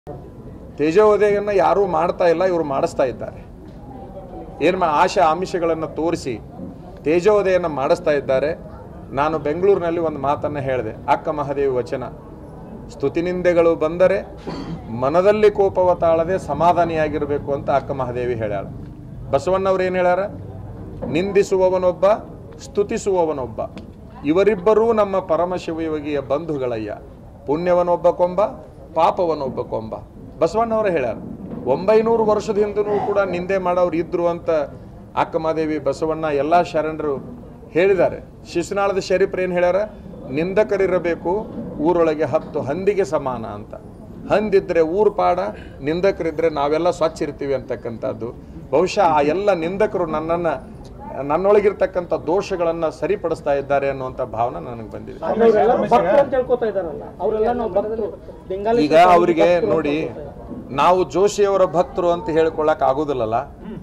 ತೇಜೋವಧೆಯನ್ನು ಯಾರೂ ಮಾಡ್ತಾ ಇಲ್ಲ ಇವರು ಮಾಡಿಸ್ತಾ ಇದ್ದಾರೆ ಏನು ಮಾ ಆಶಾ ಆಮಿಷಗಳನ್ನು ತೋರಿಸಿ ತೇಜೋವಧೆಯನ್ನು ಮಾಡಿಸ್ತಾ ಇದ್ದಾರೆ ನಾನು ಬೆಂಗಳೂರಿನಲ್ಲಿ ಒಂದು ಮಾತನ್ನು ಹೇಳಿದೆ ಅಕ್ಕ ಮಹಾದೇವಿ ವಚನ ಸ್ತುತಿನಿಂದೆಗಳು ಬಂದರೆ ಮನದಲ್ಲಿ ಕೋಪವ ತಾಳದೆ ಸಮಾಧಾನಿಯಾಗಿರಬೇಕು ಅಂತ ಅಕ್ಕ ಮಹಾದೇವಿ ಹೇಳ್ಯಾಳ ಬಸವಣ್ಣವ್ರು ಏನು ಹೇಳ್ಯಾರ ನಿಂದಿಸುವವನೊಬ್ಬ ಸ್ತುತಿಸುವವನೊಬ್ಬ ಇವರಿಬ್ಬರೂ ನಮ್ಮ ಪರಮಶಿವಯೋಗಿಯ ಬಂಧುಗಳಯ್ಯ ಪುಣ್ಯವನೊಬ್ಬ ಕೊಂಬ ಪಾಪವನೊಬ್ಬ ಕೊಂಬ ಬಸವಣ್ಣವರು ಹೇಳ್ಯಾರ ಒಂಬೈನೂರು ವರ್ಷದ ಹಿಂದೂ ಕೂಡ ನಿಂದೆ ಮಾಡೋರು ಇದ್ರು ಅಂತ ಅಕ್ಕಮಹಾದೇವಿ ಬಸವಣ್ಣ ಎಲ್ಲ ಶರಣರು ಹೇಳಿದ್ದಾರೆ ಶಿಶುನಾಳದ ಶರೀಫ್ರು ಏನು ಹೇಳ್ಯಾರ ನಿಂದಕರಿರಬೇಕು ಊರೊಳಗೆ ಹತ್ತು ಹಂದಿಗೆ ಸಮಾನ ಅಂತ ಹಂದಿದ್ರೆ ಊರು ಪಾಡ ನಿಂದಕರಿದ್ರೆ ನಾವೆಲ್ಲ ಸ್ವಚ್ಛ ಇರ್ತೀವಿ ಅಂತಕ್ಕಂಥದ್ದು ಬಹುಶಃ ಆ ಎಲ್ಲ ನಿಂದಕರು ನನ್ನನ್ನು ನನ್ನೊಳಗಿರ್ತಕ್ಕಂಥ ದೋಷಗಳನ್ನು ಸರಿಪಡಿಸ್ತಾ ಇದ್ದಾರೆ ಅನ್ನುವಂಥ ಭಾವನೆ ನನಗೆ ಬಂದಿದೆ ಅವರೆಲ್ಲ ಭಕ್ತರು ಅಂತ ಹೇಳ್ಕೊತಾ ಇದಾರಲ್ಲ ಅವರೆಲ್ಲ ನಾವು ಭಕ್ತರು ಬೆಂಗಾಲಿ ಈಗ ಅವರಿಗೆ ನೋಡಿ ನಾವು ಜೋಶಿಯವರ ಭಕ್ತರು ಅಂತ ಹೇಳ್ಕೊಳ್ಳಕ್ ಆಗೋದಿಲ್ಲಲ್ಲ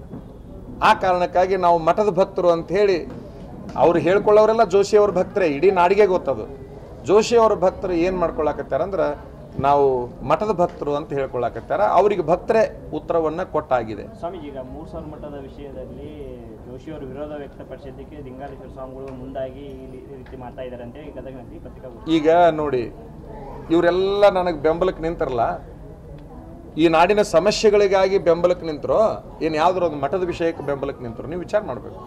ಆ ಕಾರಣಕ್ಕಾಗಿ ನಾವು ಮಠದ ಭಕ್ತರು ಅಂತ ಹೇಳಿ ಅವ್ರು ಹೇಳ್ಕೊಳ್ಳೋರೆಲ್ಲ ಜೋಶಿಯವರ ಭಕ್ತರೇ ಇಡೀ ನಾಡಿಗೆ ಗೊತ್ತದು ಜೋಶಿಯವರ ಭಕ್ತರು ಏನು ಮಾಡ್ಕೊಳಕತ್ತಾರ ಅಂದ್ರೆ ನಾವು ಮಠದ ಭಕ್ತರು ಅಂತ ಹೇಳ್ಕೊಳಕತ್ತಾರ ಅವ್ರಿಗೆ ಭಕ್ತರೇ ಉತ್ತರವನ್ನ ಕೊಟ್ಟಾಗಿದೆ ಸ್ವಾಮೀಜಿ ಈಗ ಮೂರು ಸಾವಿರ ಮಠದ ವಿಷಯದಲ್ಲಿ ಜೋಶಿಯವರು ವಿರೋಧ ವ್ಯಕ್ತಪಡಿಸಿದ್ದಕ್ಕೆ ಲಿಂಗಾಲೇಶ್ವರ ಸ್ವಾಮಿಗಳು ಮುಂದಾಗಿ ಈ ರೀ- ಈ ರೀತಿ ಮಾಡ್ತಾ ಇದ್ದಾರೆ ಅಂತೇಳಿ ಗದಗನಲ್ಲಿ ಪತ್ರಿಕಾಗೋಷ್ಠಿ ಈಗ ನೋಡಿ ಇವರೆಲ್ಲ ನನಗೆ ಬೆಂಬಲಕ್ಕೆ ನಿಂತಿರಲ್ಲ ಈ ನಾಡಿನ ಸಮಸ್ಯೆಗಳಿಗಾಗಿ ಬೆಂಬಲಕ್ಕೆ ನಿಂತರೋ ಏನು ಯಾವ್ದಾರ ಒಂದು ಮಠದ ವಿಷಯಕ್ಕೆ ಬೆಂಬಲಕ್ಕೆ ನಿಂತರು ನೀವು ವಿಚಾರ ಮಾಡಬೇಕು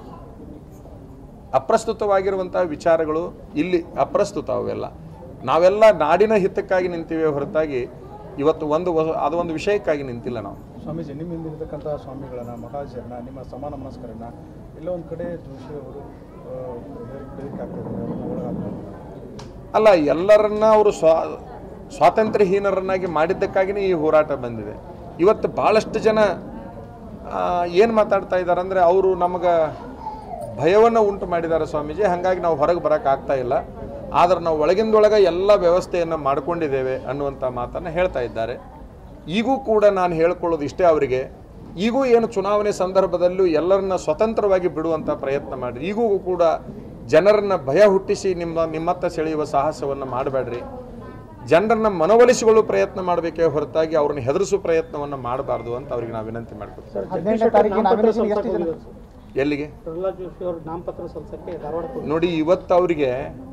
ಅಪ್ರಸ್ತುತವಾಗಿರುವಂತಹ ವಿಚಾರಗಳು ಇಲ್ಲಿ ಅಪ್ರಸ್ತುತ ಅವೆಲ್ಲ ನಾವೆಲ್ಲ ನಾಡಿನ ಹಿತಕ್ಕಾಗಿ ನಿಂತಿವೆ ಹೊರತಾಗಿ ಇವತ್ತು ಒಂದು ವ- ಅದು ಒಂದು ವಿಷಯಕ್ಕಾಗಿ ನಿಂತಿಲ್ಲ ನಾವು ಸ್ವಾಮೀಜಿ ನಿಮ್ಮ ಹಿಂದಿರ್ತಕ್ಕಂಥ ಸ್ವಾಮಿಗಳನ್ನ ಮಹಾಜರನ್ನ ನಿಮ್ಮ ಸಮಾನ ಮನಸ್ಕರನ್ನ ಎಲ್ಲೋ ಒಂದು ಕಡೆ ಜೋಶಿ ಅವರು ಬೆದರಿಕಾಗ್ತಿದ್ದಾರೆ ಅವ್ರನ್ನ ಒಳಗಾಗ್ತಾರೆ ಅಲ್ಲ ಎಲ್ಲರನ್ನ ಅವರು ಸ್ವಾ ಸ್ವಾತಂತ್ರ್ಯಹೀನರನ್ನಾಗಿ ಮಾಡಿದ್ದಕ್ಕಾಗಿಯೇ ಈ ಹೋರಾಟ ಬಂದಿದೆ ಇವತ್ತು ಭಾಳಷ್ಟು ಜನ ಏನು ಮಾತಾಡ್ತಾ ಇದ್ದಾರೆ ಅಂದರೆ ಅವರು ನಮಗೆ ಭಯವನ್ನು ಉಂಟು ಮಾಡಿದ್ದಾರೆ ಸ್ವಾಮೀಜಿ ಹಾಗಾಗಿ ನಾವು ಹೊರಗೆ ಬರೋಕೆ ಆಗ್ತಾ ಇಲ್ಲ ಆದ್ರೆ ನಾವು ಒಳಗಿಂದೊಳಗೆ ಎಲ್ಲ ವ್ಯವಸ್ಥೆಯನ್ನು ಮಾಡ್ಕೊಂಡಿದ್ದೇವೆ ಅನ್ನುವಂಥ ಮಾತನ್ನು ಹೇಳ್ತಾ ಇದ್ದಾರೆ ಈಗೂ ಕೂಡ ನಾನು ಹೇಳ್ಕೊಳ್ಳೋದು ಇಷ್ಟೇ ಅವರಿಗೆ ಈಗೂ ಏನು ಚುನಾವಣೆ ಸಂದರ್ಭದಲ್ಲೂ ಎಲ್ಲರನ್ನ ಸ್ವತಂತ್ರವಾಗಿ ಬಿಡುವಂಥ ಪ್ರಯತ್ನ ಮಾಡಿ ಈಗೂ ಕೂಡ ಜನರನ್ನ ಭಯ ಹುಟ್ಟಿಸಿ ನಿಮ್ಮ ನಿಮ್ಮತ್ತ ಸೆಳೆಯುವ ಸಾಹಸವನ್ನು ಮಾಡಬೇಡ್ರಿ ಜನರನ್ನ ಮನವೊಲಿಸಿಕೊಳ್ಳುವ ಪ್ರಯತ್ನ ಮಾಡಬೇಕೇ ಹೊರತಾಗಿ ಅವ್ರನ್ನ ಹೆದರಿಸುವ ಪ್ರಯತ್ನವನ್ನು ಮಾಡಬಾರ್ದು ಅಂತ ಅವ್ರಿಗೆ ನಾವು ವಿನಂತಿ ಮಾಡ್ಕೊತೀವಿ ಹದಿನೆಂಟನೇ ತಾರೀಕಿಗೆ ನಾಮಿನೇಷನ್ ಎಷ್ಟು ಜನ ಎಲ್ಲಿಗೆ ಪ್ರಹ್ಲಾದ್ ಜೋಶಿ ಅವ್ರ ನಾಮಪತ್ರ ಸಲ್ಲಿಸಕ್ಕೆ ಧಾರವಾಡಕ್ಕೆ ಹೋಗಿದ್ರು. ನೋಡಿ ಇವತ್ತು ಅವರಿಗೆ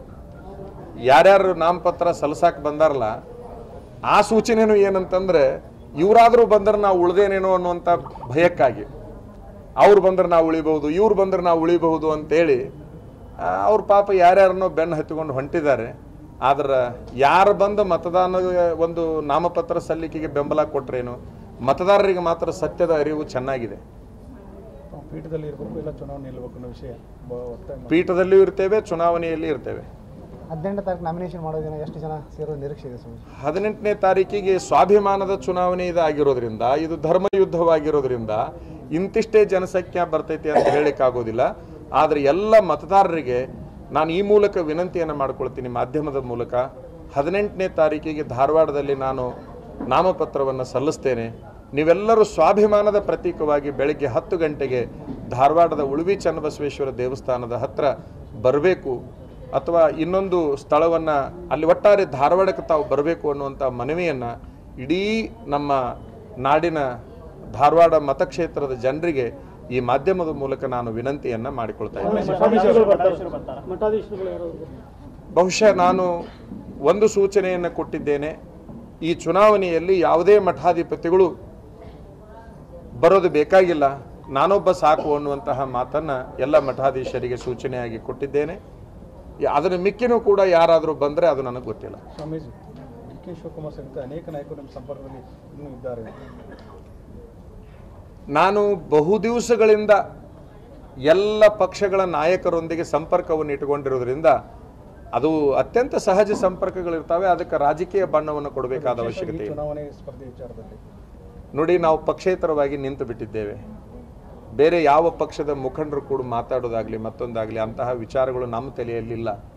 ಯಾರ್ಯಾರು ನಾಮಪತ್ರ ಸಲ್ಸಾಕ್ ಬಂದಾರಲ್ಲ ಆ ಸೂಚನೆನೂ ಏನಂತಂದ್ರೆ ಇವರಾದರೂ ಬಂದ್ರೆ ನಾವು ಉಳ್ದೇನೇನೋ ಅನ್ನುವಂಥ ಭಯಕ್ಕಾಗಿ ಅವ್ರು ಬಂದ್ರೆ ನಾವು ಉಳಿಬಹುದು ಇವ್ರು ಬಂದ್ರೆ ನಾವು ಉಳಿಬಹುದು ಅಂತೇಳಿ ಆ, ಅವ್ರ ಪಾಪ ಯಾರ್ಯಾರನ್ನೋ ಬೆನ್ನು ಹತ್ತಿಕೊಂಡು ಹೊಂಟಿದ್ದಾರೆ ಆದ್ರೆ ಯಾರು ಬಂದು ಮತದಾನ ಒಂದು ನಾಮಪತ್ರ ಸಲ್ಲಿಕೆಗೆ ಬೆಂಬಲ ಕೊಟ್ರೇನು ಮತದಾರರಿಗೆ ಮಾತ್ರ ಸತ್ಯದ ಅರಿವು ಚೆನ್ನಾಗಿದೆ ತಾವು ಪೀಠದಲ್ಲಿ ಇರಬೇಕು ಇಲ್ಲ ಚುನಾವಣೆ ನಿಲ್ಲಬೇಕು ಅನ್ನೋ ವಿಷಯ ಬ- ಒತ್ತಾಯ ಮಾಡಿ. ಪೀಠದಲ್ಲಿಯೂ ಇರ್ತೇವೆ ಚುನಾವಣೆಯಲ್ಲಿ ಇರ್ತೇವೆ ಹದಿನೆಂಟನೇ ತಾರೀಕು ನಾಮಿನೇಷನ್ ಮಾಡೋ ದಿನ ಎಷ್ಟು ಜನ ಸೇರೋ ನಿರೀಕ್ಷೆ ಇದೆ ಸ್ವಾಮಿ ಹದಿನೆಂಟನೇ ತಾರೀಕಿಗೆ ಸ್ವಾಭಿಮಾನದ ಚುನಾವಣೆ ಇದಾಗಿರೋದ್ರಿಂದ ಇದು ಧರ್ಮ ಯುದ್ಧವಾಗಿರೋದ್ರಿಂದ ಇಂತಿಷ್ಟೇ ಜನಸಂಖ್ಯೆ ಬರ್ತೈತಿ ಅಂತ ಹೇಳಲಿಕ್ಕಾಗೋದಿಲ್ಲ ಆದರೆ ಎಲ್ಲ ಮತದಾರರಿಗೆ ನಾನು ಈ ಮೂಲಕ ವಿನಂತಿಯನ್ನು ಮಾಡ್ಕೊಳ್ತೀನಿ ಮಾಧ್ಯಮದ ಮೂಲಕ ಹದಿನೆಂಟನೇ ತಾರೀಕಿಗೆ ಧಾರವಾಡದಲ್ಲಿ ನಾನು ನಾಮಪತ್ರವನ್ನು ಸಲ್ಲಿಸ್ತೇನೆ ನೀವೆಲ್ಲರೂ ಸ್ವಾಭಿಮಾನದ ಪ್ರತೀಕವಾಗಿ ಬೆಳಗ್ಗೆ ಹತ್ತು ಗಂಟೆಗೆ ಧಾರವಾಡದ ಉಳುವಿ ಚನ್ನಬಸವೇಶ್ವರ ದೇವಸ್ಥಾನದ ಹತ್ರ ಬರಬೇಕು ಅಥವಾ ಇನ್ನೊಂದು ಸ್ಥಳವನ್ನು ಅಲ್ಲಿ ಒಟ್ಟಾರೆ ಧಾರವಾಡಕ್ಕೆ ತಾವು ಬರಬೇಕು ಅನ್ನುವಂಥ ಮನವಿಯನ್ನು ಇಡೀ ನಮ್ಮ ನಾಡಿನ ಧಾರವಾಡ ಮತಕ್ಷೇತ್ರದ ಜನರಿಗೆ ಈ ಮಾಧ್ಯಮದ ಮೂಲಕ ನಾನು ವಿನಂತಿಯನ್ನು ಮಾಡಿಕೊಳ್ತಾ ಇದ್ದೇನೆ ಮಠಾಧೀಶರು ಬರ್ತಾರಾ ಮಠಾಧೀಶರುಗಳು ಯಾರು ಬಹುಶಃ ನಾನು ಒಂದು ಸೂಚನೆಯನ್ನು ಕೊಟ್ಟಿದ್ದೇನೆ ಈ ಚುನಾವಣೆಯಲ್ಲಿ ಯಾವುದೇ ಮಠಾಧಿಪತಿಗಳು ಬರೋದು ಬೇಕಾಗಿಲ್ಲ ನಾನೊಬ್ಬ ಸಾಕು ಅನ್ನುವಂತಹ ಮಾತನ್ನು ಎಲ್ಲ ಮಠಾಧೀಶರಿಗೆ ಸೂಚನೆಯಾಗಿ ಕೊಟ್ಟಿದ್ದೇನೆ ಯ- ಅದರ ಮಿಕ್ಕಿನೂ ಕೂಡ ಯಾರಾದರೂ ಬಂದರೆ ಅದು ನನಗೆ ಗೊತ್ತಿಲ್ಲ ಸ್ವಾಮೀಜಿ ಡಿ ಕೆ ಶಿವಕುಮಾರ್ ಸೇರಿದಂತೆ ಅನೇಕ ನಾಯಕರು ನಿಮ್ಮ ಸಂಪರ್ಕದಲ್ಲಿ ಇನ್ನೂ ಇದ್ದಾರೆ ನಾನು ಬಹು ದಿವಸಗಳಿಂದ ಎಲ್ಲ ಪಕ್ಷಗಳ ನಾಯಕರೊಂದಿಗೆ ಸಂಪರ್ಕವನ್ನು ಇಟ್ಟುಕೊಂಡಿರೋದ್ರಿಂದ ಅದು ಅತ್ಯಂತ ಸಹಜ ಸಂಪರ್ಕಗಳಿರ್ತವೆ ಅದಕ್ಕೆ ರಾಜಕೀಯ ಬಣ್ಣವನ್ನು ಕೊಡಬೇಕಾದ ಅವಶ್ಯಕತೆ ಈ ಇಲ್ಲ ಚುನಾವಣೆ ಸ್ಪರ್ಧೆ ವಿಚಾರದಲ್ಲಿ ನೋಡಿ ನಾವು ಪಕ್ಷೇತರವಾಗಿ ನಿಂತು ಬಿಟ್ಟಿದ್ದೇವೆ ಬೇರೆ ಯಾವ ಪಕ್ಷದ ಮುಖಂಡರು ಕೂಡ ಮಾತಾಡೋದಾಗ್ಲಿ ಮತ್ತೊಂದಾಗ್ಲಿ ಅಂತಹ ವಿಚಾರಗಳು ನಮ್ಮ ತಲೆಯಲ್ಲಿಲ್ಲ